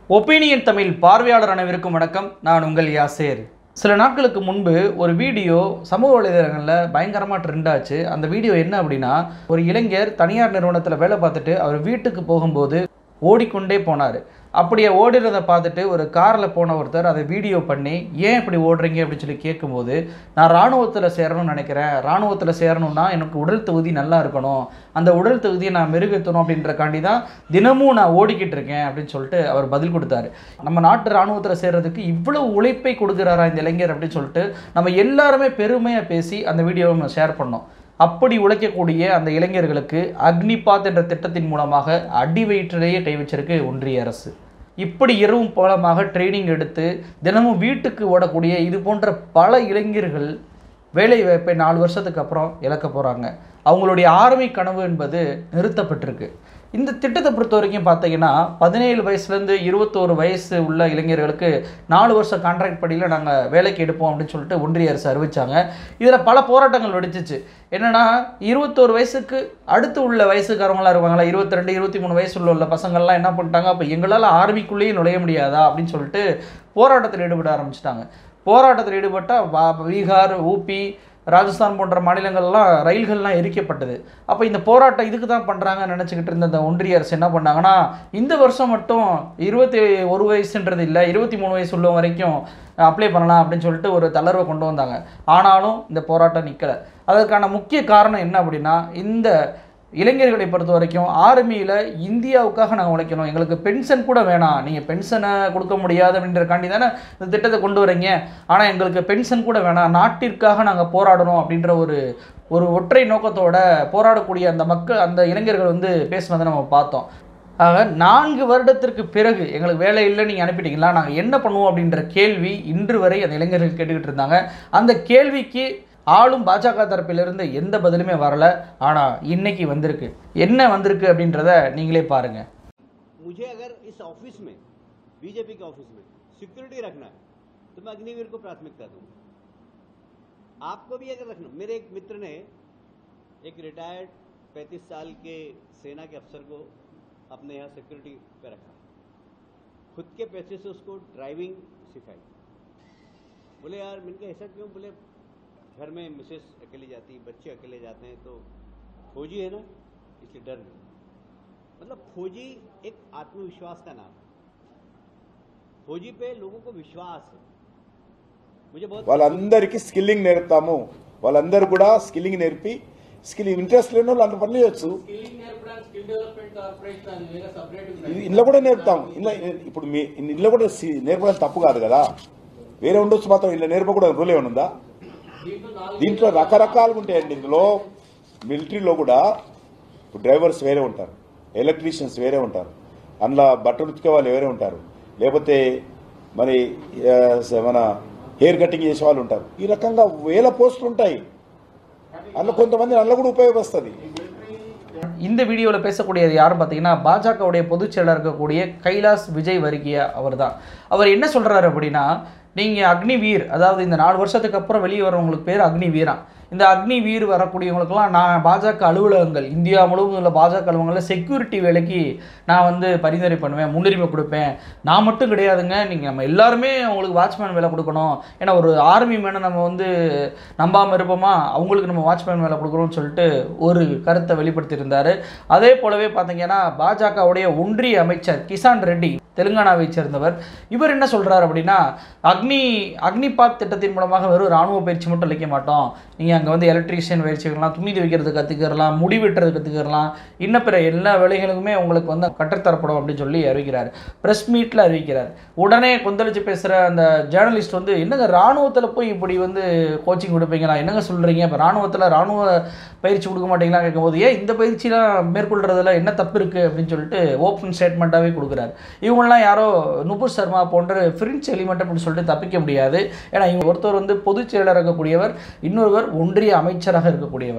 opinion Tamil பார்வையாளர் அனைவருக்கும் வணக்கம் நான் உங்கள் யாசேர் சில நாட்களுக்கு முன்பு ஒரு வீடியோ சமூக வலைதளங்களில் பயங்கரமாக ட்ரெண்ட் ஆச்சு அந்த வீடியோ என்ன அப்படின்னா ஒரு இளைஞர் தனியார் நிறுவனத்தில் வேலை பார்த்துட்டு அவர் வீட்டுக்கு போகும்போது ஓடிக்கொண்டே போனார் அப்படியே ஓடுறதை பார்த்துட்டு ஒரு காரில் போன ஒருத்தர் அதை வீடியோ பண்ணி ஏன் இப்படி ஓடுறீங்க அப்படின்னு சொல்லி கேட்கும்போது நான் இராணுவத்தில் சேரணும்னு நினைக்கிறேன் இராணுவத்தில் சேரணும்னா எனக்கு உடல் தகுதி நல்லா இருக்கணும் அந்த உடல் தகுதியை நான் மெருகேற்றணும் அப்படின்றக்காண்டி தான் தினமும் நான் ஓடிக்கிட்டு இருக்கேன் அப்படின்னு சொல்லிட்டு அவர் பதில் கொடுத்தாரு நம்ம நாட்டு இராணுவத்தில் சேர்றதுக்கு இவ்வளவு உழைப்பை கொடுக்குறாரா இந்த இளைஞர் அப்படின்னு சொல்லிட்டு நம்ம எல்லாருமே பெருமையாக பேசி அந்த வீடியோவை நம்ம ஷேர் பண்ணோம் அப்படி உழைக்கக்கூடிய அந்த இளைஞர்களுக்கு அக்னிபாத் என்ற திட்டத்தின் மூலமாக அடி வயிற்றிலேயே கை வச்சிருக்கு ஒன்றிய அரசு இப்படி இரவும் பலமாக ட்ரைனிங் எடுத்து தினமும் வீட்டுக்கு ஓடக்கூடிய இது போன்ற பல இளைஞர்கள் வேலை வாய்ப்பை நாலு வருஷத்துக்கு அப்புறம் இழக்க போகிறாங்க அவங்களுடைய ஆர்மி கனவு என்பது நிறுத்தப்பட்டிருக்கு இந்த திட்டத்தை பொறுத்த வரைக்கும் பார்த்தீங்கன்னா பதினேழு வயசுலேருந்து இருபத்தோரு வயசு உள்ள இளைஞர்களுக்கு நாலு வருஷம் கான்ட்ராக்ட் படியில் நாங்கள் வேலைக்கு எடுப்போம் அப்படின்னு சொல்லிட்டு ஒன்றிய அரசு அறிவிச்சாங்க இதில் பல போராட்டங்கள் வெடிச்சிச்சு என்னென்னா இருபத்தோரு வயசுக்கு அடுத்து உள்ள வயசுக்காரவங்களாம் இருப்பாங்களா இருபத்தி ரெண்டு இருபத்தி மூணு வயசுல உள்ள பசங்கள்லாம் என்ன பண்ணிட்டாங்க அப்போ எங்களால் ஆர்மிக்குள்ளேயே நுழைய முடியாதா அப்படின்னு சொல்லிட்டு போராட்டத்தில் ஈடுபட ஆரம்பிச்சிட்டாங்க போராட்டத்தில் ஈடுபட்டால் பீகார் ஊபி ராஜஸ்தான் போன்ற மாநிலங்கள்லாம் ரயில்கள்லாம் எரிக்கப்பட்டது அப்போ இந்த போராட்டம் இதுக்கு தான் பண்ணுறாங்கன்னு நினச்சிக்கிட்டு இருந்த இந்த ஒன்றிய அரசு என்ன பண்ணாங்கன்னா இந்த வருஷம் மட்டும் இருபத்தி ஒரு வயசுன்றது இல்லை இருபத்தி மூணு வயசு உள்ள வரைக்கும் அப்ளை பண்ணலாம் அப்படின்னு சொல்லிட்டு ஒரு தளர்வை கொண்டு வந்தாங்க ஆனாலும் இந்த போராட்டம் நிற்கலை அதற்கான முக்கிய காரணம் என்ன அப்படின்னா இந்த இளைஞர்களை பொறுத்த வரைக்கும் ஆர்மியில் இந்தியாவுக்காக நாங்கள் உழைக்கணும் எங்களுக்கு பென்ஷன் கூட வேணாம் நீங்கள் பென்ஷனை கொடுக்க முடியாது அப்படின்றக்காண்டி தானே இந்த திட்டத்தை கொண்டு வரீங்க ஆனால் எங்களுக்கு பென்ஷன் கூட வேணாம் நாட்டிற்காக நாங்கள் போராடணும் அப்படின்ற ஒரு ஒரு ஒற்றை நோக்கத்தோட போராடக்கூடிய அந்த மக்கள் அந்த இளைஞர்கள் வந்து பேசுனதை நம்ம பார்த்தோம் ஆக நான்கு வருடத்திற்கு பிறகு எங்களுக்கு வேலை இல்லை நீங்கள் அனுப்பிட்டீங்களா நாங்கள் என்ன பண்ணுவோம் அப்படின்ற கேள்வி இன்று வரை அந்த இளைஞர்கள் கேட்டுக்கிட்டு இருந்தாங்க அந்த கேள்விக்கு ஆளும் பாஜக தரப்பிலிருந்து எந்த பதிலுமே வரல ஆனால் இன்னைக்கு வந்திருக்கு என்ன வந்திருக்கு அப்படின்றத நீங்களே பாருங்க मुझे अगर इस ऑफिस में बीजेपी के ऑफिस में सिक्योरिटी रखना है तो मैं अग्निवीर को प्राथमिकता दूंगा आपको भी अगर रखना मेरे एक मित्र ने एक रिटायर्ड 35 साल के सेना के अफसर को अपने यहाँ सिक्योरिटी पे रखा खुद के पैसे से उसको ड्राइविंग सिखाई बोले यार मैंने कहा ऐसा क्यों बोले घर में मिसेस अकेली जाती बच्चे अकेले जाते हैं तो फौजी है ना इसलिए डर नहीं मतलब फौजी एक आत्मविश्वास का नाम है फौजी पे लोगों को विश्वास है मुझे बहुत వాళ్ళందరికీ స్కిల్లింగ్ నేర్పుతాము వాళ్ళందరూ కూడా స్కిల్లింగ్ నేర్పి స్కిల్ ఇంట్రెస్ట్ లేని వాళ్ళు అంత పని చేయొచ్చు ఇది ఇంట్లో కూడా నేర్పుతాం ఇంట్లో ఇప్పుడు మీ ఇంట్లో కూడా సి- నేర్పడం తప్పు కాదు కదా వేరే ఉండొచ్చు మాత్రం ఇలా నేర్పకూడదు రూల్ ఏమైనా ఉందా దీంట్లో రకరకాలుగా ఉంటాయండి ఇందులో మిలిటరీలో కూడా ఇప్పుడు డ్రైవర్స్ వేరే ఉంటారు ఎలక్ట్రీషియన్స్ వేరే ఉంటారు అందులో బట్టలు ఉతికే వాళ్ళు వేరే ఉంటారు లేకపోతే మరి ఆ, స- మన హెయిర్ కటింగ్ చేసే వాళ్ళు ఉంటారు ఈ రకంగా వేల పోస్టులు ఉంటాయి అందులో కొంతమంది అందులో కూడా ఉపయోగపస్తుంది இந்த வீடியோவில் பேசக்கூடியது யாரும் பார்த்தீங்கன்னா பாஜகவுடைய பொதுச் செயலர் இருக்கக்கூடிய கைலாஸ் விஜய் வருகிய அவர் தான் அவர் என்ன சொல்கிறாரு அப்படின்னா நீங்கள் அக்னிவீர் அதாவது இந்த நாலு வருஷத்துக்கு அப்புறம் வெளியே வரவங்களுக்கு பேர் அக்னிவீரா இந்த அக்னி வீர் வரக்கூடியவங்களுக்கெல்லாம் நான் பாஜக அலுவலகங்கள் இந்தியா முழுவதும் உள்ள பாஜக அலுவலகங்களில் செக்யூரிட்டி வேலைக்கு நான் வந்து பரிந்துரை பண்ணுவேன் முன்னுரிமை கொடுப்பேன் நான் மட்டும் கிடையாதுங்க நீங்கள் நம்ம எல்லாருமே அவங்களுக்கு வாட்ச்மேன் வேலை கொடுக்கணும் ஏன்னா ஒரு ஆர்மி மேனை நம்ம வந்து நம்பாமல் இருப்போமா அவங்களுக்கு நம்ம வாட்ச்மேன் வேலை கொடுக்குறோம்னு சொல்லிட்டு ஒரு கருத்தை வெளிப்படுத்தியிருந்தார் அதே போலவே பார்த்தீங்கன்னா பாஜகவுடைய ஒன்றிய அமைச்சர் கிசான் ரெட்டி தெலுங்கானாவை சேர்ந்தவர் இவர் என்ன சொல்றாரு அப்படின்னா அக்னி அக்னிபாத் திட்டத்தின் மூலமாக வெறும் ராணுவ பயிற்சி மட்டும் அளிக்க மாட்டோம் நீங்கள் அங்கே வந்து எலக்ட்ரீஷியன் பயிற்சிக்கலாம் துணி துவைக்கிறது கற்றுக்கிறலாம் முடி வெட்டுறது கற்றுக்கிறலாம் இன்னும் பிற எல்லா வேலைகளுக்குமே உங்களுக்கு வந்து கற்றுத்தரப்படும் அப்படின்னு சொல்லி அறிவிக்கிறார் ப்ரெஸ் மீட்டில் அறிவிக்கிறார் உடனே கொந்தளிச்சு பேசுகிற அந்த ஜேர்னலிஸ்ட் வந்து என்னங்க ராணுவத்தில் போய் இப்படி வந்து கோச்சிங் கொடுப்பீங்களா என்னங்க சொல்கிறீங்க இப்போ ராணுவத்தில் ராணுவ பயிற்சி கொடுக்க மாட்டீங்களா கேட்கும்போது ஏன் இந்த பயிற்சிலாம் மேற்கொள்றதுல என்ன தப்பு இருக்குது அப்படின்னு சொல்லிட்டு ஓப்பன் ஸ்டேட்மெண்ட்டாகவே கொடுக்குறாரு இவங்கெல்லாம் யாரோ நுபுர் சர்மா போன்ற ஃப்ரெஞ்ச் எலிமெண்ட் அப்படின்னு சொல்லிட்டு தப்பிக்க முடியாது ஏன்னா இவங்க ஒருத்தர் வந்து பொதுச் செயலர் இருக்கக்கூடியவர் இன்னொருவர் ஒன்றிய அமைச்சராக இருக்கக்கூடியவர்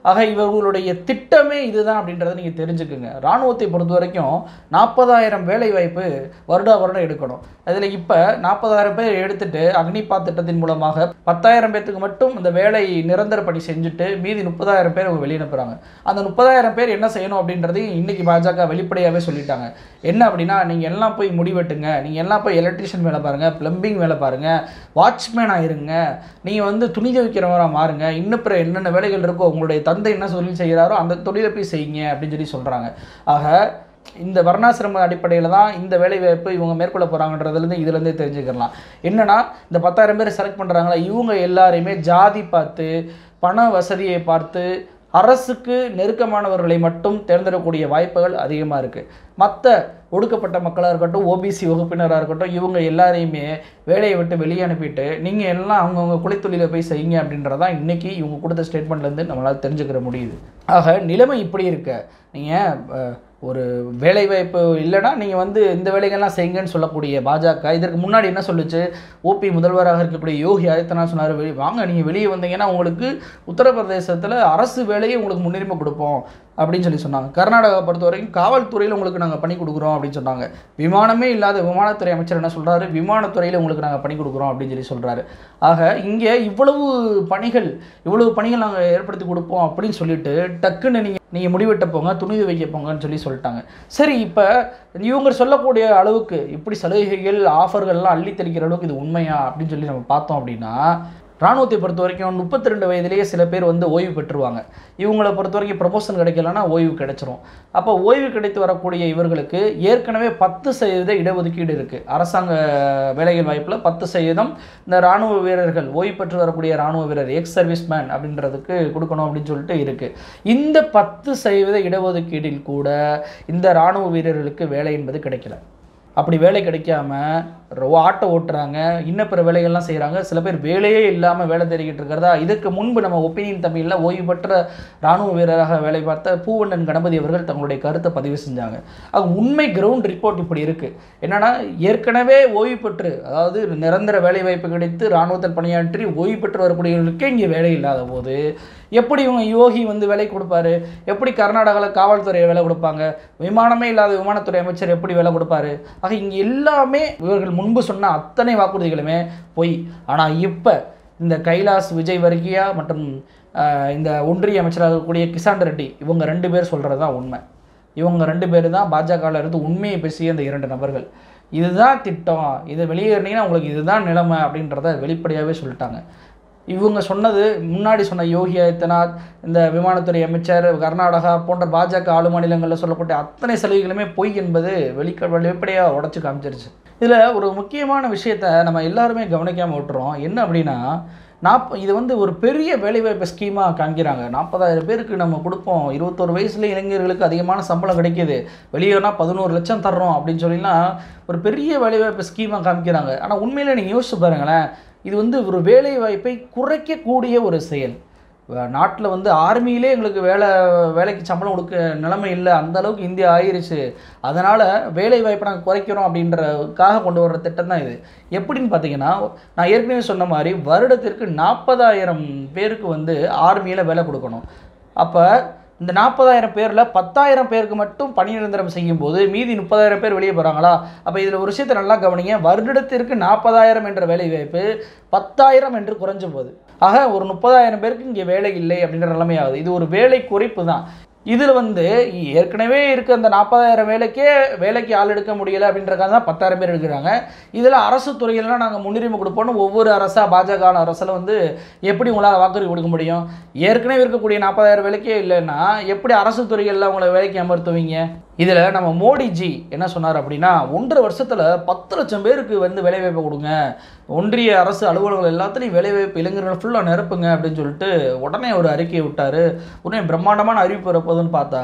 ஆக இவர்களுடைய திட்டமே இதுதான் அப்படின்றத நீங்கள் தெரிஞ்சுக்குங்க இராணுவத்தை பொறுத்த வரைக்கும் நாற்பதாயிரம் வேலை வாய்ப்பு வருடா வருடம் எடுக்கணும் அதில் இப்போ நாற்பதாயிரம் பேர் எடுத்துட்டு அக்னிபா திட்டத்தின் மூலமாக பத்தாயிரம் பேர்த்துக்கு மட்டும் இந்த வேலை நிரந்தர பணி செஞ்சுட்டு மீதி முப்பதாயிரம் பேர் அவங்க வெளியே அனுப்புகிறாங்க அந்த முப்பதாயிரம் பேர் என்ன செய்யணும் அப்படின்றதையும் இன்னைக்கு பாஜக வெளிப்படையாகவே சொல்லிட்டாங்க என்ன அப்படின்னா நீங்கள் எல்லாம் போய் முடிவெட்டுங்க நீங்கள் எல்லாம் போய் எலக்ட்ரிஷியன் வேலை பாருங்கள் ப்ளம்பிங் வேலை பாருங்கள் வாட்ச்மேன் ஆயிருங்க நீங்கள் வந்து துணி துவைக்கிறவராக மாறுங்க இன்னும் பிற என்னென்ன வேலைகள் இருக்கோ உங்களுடைய தந்தை என்ன தொழில் செய்கிறாரோ அந்த தொழிலை போய் செய்யுங்க அப்படின்னு சொல்லி சொல்கிறாங்க ஆக இந்த வர்ணாசிரம அடிப்படையில் தான் இந்த வேலை வாய்ப்பு இவங்க மேற்கொள்ள போகிறாங்கன்றதுலேருந்து இதுலேருந்தே தெரிஞ்சுக்கலாம் என்னன்னா இந்த பத்தாயிரம் பேர் செலக்ட் பண்ணுறாங்களா இவங்க எல்லாரையுமே ஜாதி பார்த்து பண வசதியை பார்த்து அரசுக்கு நெருக்கமானவர்களை மட்டும் தேர்ந்தெடுக்கக்கூடிய வாய்ப்புகள் அதிகமாக இருக்குது மற்ற ஒடுக்கப்பட்ட மக்களாக இருக்கட்டும் ஓபிசி வகுப்பினராக இருக்கட்டும் இவங்க எல்லாரையுமே வேலையை விட்டு வெளியே அனுப்பிட்டு நீங்கள் எல்லாம் அவங்கவுங்க குளித்தொழிலை போய் செய்யுங்க அப்படின்றதான் இன்றைக்கி இவங்க கொடுத்த ஸ்டேட்மெண்ட்லேருந்து நம்மளால் தெரிஞ்சுக்கிற முடியுது ஆக நிலைமை இப்படி இருக்க நீங்கள் ஒரு வேலைவாய்ப்பு இல்லைன்னா நீங்கள் வந்து இந்த வேலைகள்லாம் செய்யுங்கன்னு சொல்லக்கூடிய பாஜக இதற்கு முன்னாடி என்ன சொல்லுச்சு ஓபி முதல்வராக இருக்கக்கூடிய யோகி ஆதித்யநாத் சொன்னார் வெளி வாங்க நீங்கள் வெளியே வந்தீங்கன்னா உங்களுக்கு உத்தரப்பிரதேசத்தில் அரசு வேலையை உங்களுக்கு முன்னுரிமை கொடுப்போம் அப்படின்னு சொல்லி சொன்னாங்க கர்நாடகா பொறுத்த வரைக்கும் காவல்துறையில் உங்களுக்கு நாங்கள் பண்ணி கொடுக்குறோம் அப்படின்னு சொன்னாங்க விமானமே இல்லாத விமானத்துறை அமைச்சர் என்ன சொல்கிறாரு விமானத்துறையில் உங்களுக்கு நாங்கள் பண்ணி கொடுக்குறோம் அப்படின்னு சொல்லி சொல்கிறாரு ஆக இங்கே இவ்வளவு பணிகள் இவ்வளவு பணிகள் நாங்கள் ஏற்படுத்தி கொடுப்போம் அப்படின்னு சொல்லிட்டு டக்குன்னு நீங்கள் நீங்கள் முடிவெட்ட போங்க துணி வைக்க போங்கன்னு சொல்லி சொல்லிட்டாங்க சரி இப்போ இவங்க சொல்லக்கூடிய அளவுக்கு இப்படி சலுகைகள் ஆஃபர்கள்லாம் அள்ளி தெளிக்கிற அளவுக்கு இது உண்மையா அப்படின்னு சொல்லி நம்ம பார்த்தோம் அப்படின்னா ராணுவத்தை பொறுத்த வரைக்கும் முப்பத்தி ரெண்டு வயதிலேயே சில பேர் வந்து ஓய்வு பெற்றுருவாங்க இவங்களை பொறுத்த வரைக்கும் ப்ரமோஷன் கிடைக்கலன்னா ஓய்வு கிடைச்சிரும் அப்போ ஓய்வு கிடைத்து வரக்கூடிய இவர்களுக்கு ஏற்கனவே பத்து சதவீத இடஒதுக்கீடு இருக்குது அரசாங்க வேலைகள் வாய்ப்பில் பத்து சதவீதம் இந்த ராணுவ வீரர்கள் ஓய்வு பெற்று வரக்கூடிய ராணுவ வீரர் எக்ஸ் சர்வீஸ் மேன் அப்படின்றதுக்கு கொடுக்கணும் அப்படின்னு சொல்லிட்டு இருக்குது இந்த பத்து சதவீத இடஒதுக்கீடில் கூட இந்த ராணுவ வீரர்களுக்கு வேலை என்பது கிடைக்கல அப்படி வேலை கிடைக்காம ரொ- ஆட்டோ ஓட்டுறாங்க இன்ன பிற வேலைகள்லாம் செய்கிறாங்க சில பேர் வேலையே இல்லாமல் வேலை தேடிக்கிட்டு இருக்கிறதா இதுக்கு முன்பு நம்ம ஒப்பீனியன் தமிழில் ஓய்வு பெற்ற இராணுவ வீரராக வேலை பார்த்த பூவண்ணன் கணபதி அவர்கள் தங்களுடைய கருத்தை பதிவு செஞ்சாங்க அது உண்மை கிரவுண்ட் ரிப்போர்ட் இப்படி இருக்குது என்னன்னா ஏற்கனவே ஓய்வு பெற்று அதாவது நிரந்தர வேலை வாய்ப்பு கிடைத்து இராணுவத்தில் பணியாற்றி ஓய்வு பெற்று வரக்கூடியவர்களுக்கே இங்கே வேலை இல்லாத போது எப்படி இவங்க யோகி வந்து வேலை கொடுப்பாரு எப்படி கர்நாடகாவில் காவல்துறை வேலை கொடுப்பாங்க விமானமே இல்லாத விமானத்துறை அமைச்சர் எப்படி வேலை கொடுப்பாரு ஆக இங்கே எல்லாமே இவர்கள் முன்பு சொன்ன அத்தனை வாக்குறுதிகளுமே பொய் ஆனால் இப்போ இந்த கைலாஸ் விஜய் வர்கியா மற்றும் ஆஹ், இந்த ஒன்றிய அமைச்சராக இருக்கக்கூடிய கிசான் ரெட்டி இவங்க ரெண்டு பேர் சொல்கிறது தான் உண்மை இவங்க ரெண்டு பேர் தான் பாஜகவில் இருந்து உண்மையை பேசிய இந்த இரண்டு நபர்கள் இதுதான் திட்டம் இதை வெளியேறினீங்கன்னா உங்களுக்கு இதுதான் நிலைமை அப்படின்றத வெளிப்படையாகவே சொல்லிட்டாங்க இவங்க சொன்னது முன்னாடி சொன்ன யோகி ஆதித்யநாத் இந்த விமானத்துறை அமைச்சர் கர்நாடகா போன்ற பாஜக ஆளு மாநிலங்களில் சொல்லக்கூடிய அத்தனை சலுகைகளுமே பொய் என்பது வெளிக்க வெளிப்படையாக உடச்சி காமிச்சிருச்சு இதில் ஒரு முக்கியமான விஷயத்த நம்ம எல்லாருமே கவனிக்காமல் விட்டுறோம் என்ன அப்படின்னா நாற்ப இது வந்து ஒரு பெரிய வேலைவாய்ப்பு ஸ்கீமாக காமிக்கிறாங்க நாற்பதாயிரம் பேருக்கு நம்ம கொடுப்போம் இருபத்தொரு வயசுல இளைஞர்களுக்கு அதிகமான சம்பளம் கிடைக்கிது வெளியேனா பதினோரு லட்சம் தர்றோம் அப்படின்னு சொல்லிலாம் ஒரு பெரிய வேலைவாய்ப்பு ஸ்கீமாக காமிக்கிறாங்க ஆனால் உண்மையிலே நீங்கள் யோசிச்சு பாருங்களேன் இது வந்து ஒரு வேலை வாய்ப்பை குறைக்கக்கூடிய ஒரு செயல் நாட்டில் வந்து ஆர்மியிலே எங்களுக்கு வேலை வேலைக்கு சம்பளம் கொடுக்க நிலைமை இல்லை அந்த அளவுக்கு இந்தியா ஆயிருச்சு அதனால் வேலை வாய்ப்பை நாங்கள் குறைக்கிறோம் அப்படின்றதுக்காக கொண்டு வர்ற திட்டம் தான் இது எப்படின்னு பார்த்தீங்கன்னா நான் ஏற்கனவே சொன்ன மாதிரி வருடத்திற்கு நாற்பதாயிரம் பேருக்கு வந்து ஆர்மியில் வேலை கொடுக்கணும் அப்போ இந்த நாற்பதாயிரம் பேரில் பத்தாயிரம் பேருக்கு மட்டும் பணி நிரந்தரம் செய்யும் போது மீதி முப்பதாயிரம் பேர் வெளியே போகிறாங்களா அப்போ இதில் ஒரு விஷயத்தை நல்லா கவனிங்க வருடத்திற்கு நாற்பதாயிரம் என்ற வேலை வாய்ப்பு பத்தாயிரம் என்று குறைஞ்ச போகுது ஆக ஒரு முப்பதாயிரம் பேருக்கு இங்கே வேலை இல்லை அப்படின்ற நிலைமை ஆகுது இது ஒரு வேலை குறைப்பு தான் இதில் வந்து ஏற்கனவே இருக்க அந்த நாற்பதாயிரம் வேலைக்கே வேலைக்கு ஆள் எடுக்க முடியலை அப்படின்றக்காக தான் பத்தாயிரம் பேர் எடுக்கிறாங்க இதில் அரசு துறையிலாம் நாங்கள் முன்னுரிமை கொடுப்போம்னு ஒவ்வொரு அரசாக பாஜக அரசில் வந்து எப்படி உங்களால் வாக்குறுதி கொடுக்க முடியும் ஏற்கனவே இருக்கக்கூடிய நாற்பதாயிரம் வேலைக்கே இல்லைன்னா எப்படி அரசு துறைகளில் உங்களை வேலைக்கு அமர்த்துவீங்க இதில் நம்ம மோடிஜி என்ன சொன்னார் அப்படின்னா ஒன்றரை வருஷத்தில் பத்து லட்சம் பேருக்கு வந்து வேலைவாய்ப்பு கொடுங்க ஒன்றிய அரசு அலுவலகங்கள் எல்லாத்துலேயும் வேலைவாய்ப்பு இளைஞர்கள் ஃபுல்லாக நிரப்புங்க அப்படின்னு சொல்லிட்டு உடனே ஒரு அறிக்கையை விட்டார் உடனே பிரம்மாண்டமான அறிவிப்பு வரப்போகுதுன்னு பார்த்தா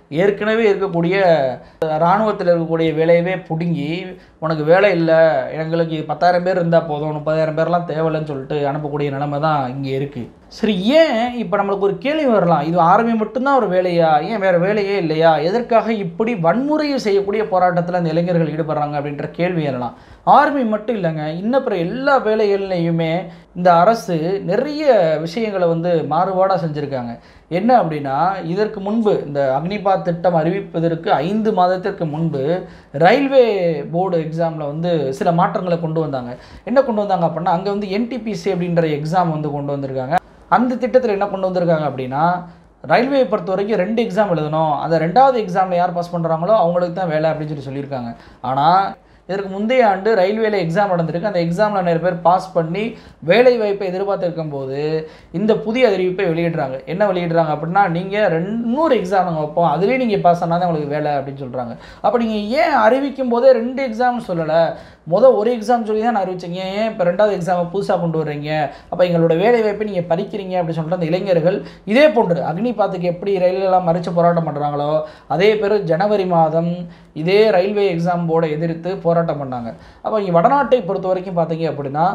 ஏற்கனவே இருக்கக்கூடிய இராணுவத்தில் இருக்கக்கூடிய வேலையவே பிடுங்கி உனக்கு வேலை இல்லை எங்களுக்கு பத்தாயிரம் பேர் இருந்தால் போதும் முப்பதாயிரம் பேர்லாம் தேவையில்லைன்னு சொல்லிட்டு அனுப்பக்கூடிய நிலைமை தான் இங்கே இருக்குது சரி ஏன் இப்போ நம்மளுக்கு ஒரு கேள்வி வரலாம் இது ஆர்மி மட்டும்தான் ஒரு வேலையா ஏன் வேறு வேலையே இல்லையா எதற்காக இப்படி வன்முறையை செய்யக்கூடிய போராட்டத்தில் அந்த இளைஞர்கள் ஈடுபடுறாங்க அப்படின்ற கேள்வி எழலாம் ஆர்மி மட்டும் இல்லைங்க இன்னப்புற எல்லா வேலைகள்லையுமே இந்த அரசு நிறைய விஷயங்களை வந்து மாறுபாடாக செஞ்சுருக்காங்க என்ன அப்படின்னா இதற்கு முன்பு இந்த அக்னிபாத் திட்டம் அறிவிப்பதற்கு ஐந்து மாதத்திற்கு முன்பு ரயில்வே போர்டு எக்ஸாமில் வந்து சில மாற்றங்களை கொண்டு வந்தாங்க என்ன கொண்டு வந்தாங்க அப்படின்னா அங்கே வந்து என்டிபிசி அப்படின்ற எக்ஸாம் வந்து கொண்டு வந்திருக்காங்க அந்த திட்டத்தில் என்ன கொண்டு வந்திருக்காங்க அப்படின்னா ரயில்வே பொறுத்த வரைக்கும் ரெண்டு எக்ஸாம் எழுதணும் அந்த ரெண்டாவது எக்ஸாமில் யார் பாஸ் பண்ணுறாங்களோ அவங்களுக்கு தான் வேலை அப்படின்னு சொல்லி சொல்லியிருக்காங்க ஆனால் இதற்கு முந்தைய ஆண்டு ரயில்வேல எக்ஸாம் நடந்திருக்கு அந்த எக்ஸாமில் நிறைய பேர் பாஸ் பண்ணி வேலை வாய்ப்பை எதிர்பார்த்திருக்கும் போது இந்த புதிய அறிவிப்பை வெளியிடுறாங்க என்ன வெளியிடுறாங்க அப்படின்னா நீங்கள் ரெண்டு இன்னொரு எக்ஸாம் நாங்கள் வைப்போம் அதுலேயே நீங்கள் பாஸ் ஆனால் தான் உங்களுக்கு வேலை அப்படின்னு சொல்கிறாங்க அப்போ நீங்கள் ஏன் அறிவிக்கும் போதே ரெண்டு எக்ஸாம் சொல்லலை மொதல் ஒரு எக்ஸாம் சொல்லி தான் அறிவிச்சீங்க ஏன் இப்போ ரெண்டாவது எக்ஸாமை புதுசாக கொண்டு வர்றீங்க அப்போ எங்களோட வேலை வாய்ப்பை நீங்கள் பறிக்கிறீங்க அப்படின்னு சொல்லிட்டு அந்த இளைஞர்கள் இதே போன்று அக்னி பாத்துக்கு எப்படி ரயிலெல்லாம் மறித்து போராட்டம் பண்ணுறாங்களோ அதே பேர் ஜனவரி மாதம் இதே ரயில்வே எக்ஸாம் போர்டை எதிர்த்து போராட்டம் பண்ணாங்க அப்போ இங்கே வடநாட்டை பொறுத்த வரைக்கும் பார்த்தீங்க அப்படின்னா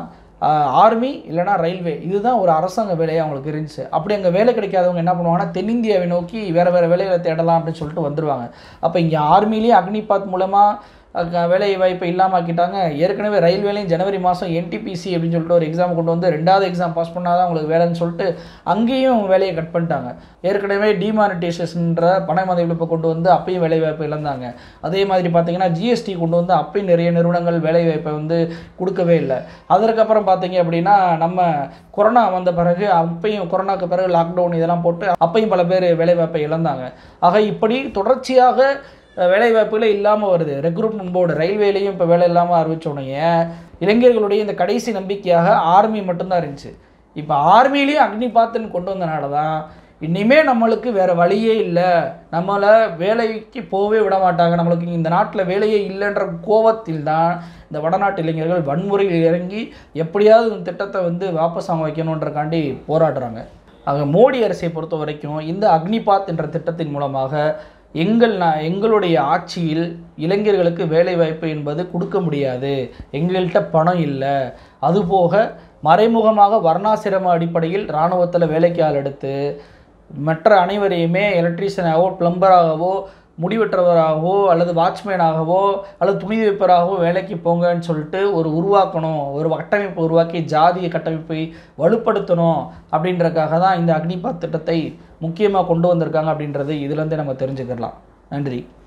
ஆர்மி இல்லைனா ரயில்வே இதுதான் ஒரு அரசாங்க வேலையாக அவங்களுக்கு இருந்துச்சு அப்படி அங்கே வேலை கிடைக்காதவங்க என்ன பண்ணுவாங்கன்னா தென்னிந்தியாவை நோக்கி வேறு வேறு வேலைகளை தேடலாம் அப்படின்னு சொல்லிட்டு வந்துடுவாங்க அப்போ இங்கே ஆர்மிலேயே அக்னிபாத் மூலமாக அஹ் வேலை வாய்ப்பை இல்லாமாக்கிட்டாங்க ஏற்கனவே ரயில்வேலையும் ஜனவரி மாதம் என்டிபிசி அப்படின்னு சொல்லிட்டு ஒரு எக்ஸாம் கொண்டு வந்து ரெண்டாவது எக்ஸாம் பாஸ் பண்ணால் தான் உங்களுக்கு வேலைன்னு சொல்லிட்டு அங்கேயும் வேலையை கட் பண்ணிட்டாங்க ஏற்கனவே டிமானிட்டைசேஷன்ற பண மதிப்பிழப்பை கொண்டு வந்து அப்பயும் வேலை வாய்ப்பை இழந்தாங்க அதே மாதிரி பார்த்தீங்கன்னா ஜிஎஸ்டி கொண்டு வந்து அப்பயும் நிறைய நிறுவனங்கள் வேலை வாய்ப்பை வந்து கொடுக்கவே இல்லை அதற்கப்புறம் பார்த்தீங்க அப்படின்னா நம்ம கொரோனா வந்த பிறகு அப்பயும் கொரோனாக்கு பிறகு லாக்டவுன் இதெல்லாம் போட்டு அப்பயும் பல பேர் வேலை வாய்ப்பை இழந்தாங்க ஆக இப்படி தொடர்ச்சியாக அஹ் வேலை வாய்ப்புகளே இல்லாமல் வருது ரெக்ரூட்மெண்ட் போர்டு ரயில்வேலையும் இப்போ வேலை இல்லாமல் அறிவிச்ச உடனே இளைஞர்களுடைய இந்த கடைசி நம்பிக்கையாக ஆர்மி மட்டும்தான் இருந்துச்சு இப்போ ஆர்மிலையும் அக்னி பாத்துன்னு கொண்டு வந்தனால தான் இனிமே நம்மளுக்கு வேற வழியே இல்லை நம்மளை வேலைக்கு போகவே விட மாட்டாங்க நம்மளுக்கு இந்த நாட்டில் வேலையே இல்லைன்ற கோவத்தில் தான் இந்த வடநாட்டு இளைஞர்கள் வன்முறையில் இறங்கி எப்படியாவது இந்த திட்டத்தை வந்து வாபஸ் வாங்க வைக்கணுன்றக்காண்டி போராடுறாங்க ஆக மோடி அரசை பொறுத்த வரைக்கும் இந்த அக்னிபாத் என்ற திட்டத்தின் மூலமாக எங்கள் நா- எங்களுடைய ஆட்சியில் இளைஞர்களுக்கு வேலை வாய்ப்பு என்பது கொடுக்க முடியாது எங்கள்கிட்ட பணம் இல்லை அதுபோக மறைமுகமாக வர்ணாசிரம அடிப்படையில் இராணுவத்தில் வேலைக்கு ஆள் எடுத்து மற்ற அனைவரையுமே எலக்ட்ரீஷியனாகவோ பிளம்பராகவோ முடிவெற்றவராகவோ அல்லது வாட்ச்மேனாகவோ அல்லது துணி வைப்பராகவோ வேலைக்கு போங்கன்னு சொல்லிட்டு ஒரு உருவாக்கணும் ஒரு கட்டமைப்பை உருவாக்கி ஜாதிய கட்டமைப்பை வலுப்படுத்தணும் அப்படின்றதுக்காக தான் இந்த அக்னிபாத் திட்டத்தை முக்கியமாக கொண்டு வந்திருக்காங்க அப்படின்றது இதுலேருந்தே நம்ம தெரிஞ்சுக்கலாம் நன்றி